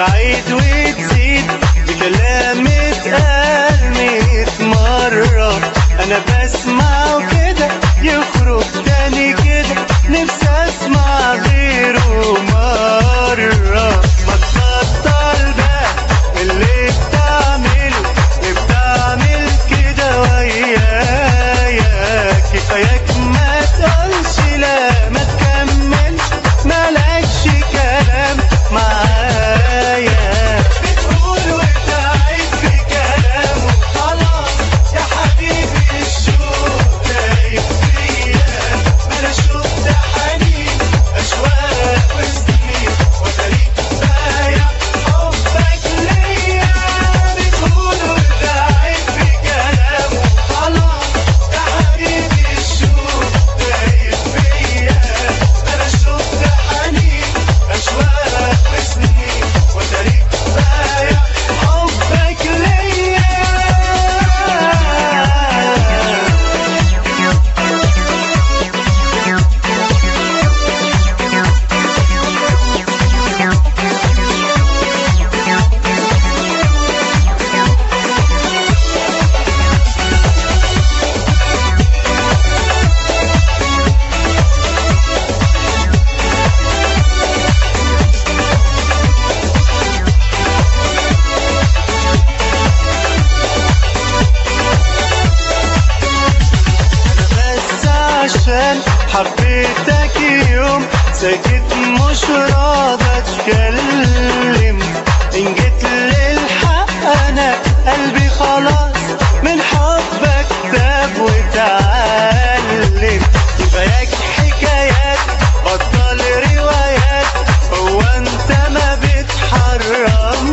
وتعيد وتزيد بكلام اتقال ميت مرة أنا بسمع كده يخرج تاني كده نفسي أسمع غيره مرة ما تبطل بقى اللي بتعمله اللي بتعمل كده ويايا كفاياك ما تقولش لا ما تكملش مالكش كلام معايا بتقول وتعيد في كلامه خلاص يا حبيبي الشوق دايب فيا ما انا شفت حنين اشواق وسنين وتاريخ بايع حبك ليا بتقول وتعيد في كلامه خلاص يا حبيبي الشوق دايب فيا ما انا شفت حنين اشواق وسنين وتاريخ بايع حبك ليا بس عشان حبيتك يوم ساكت مش راضى اتكلم ان جيت للحق انا قلبي خلاص من حبك تاب وتعلم كفاياك حكايات بطل روايات هو انت ما بتحرم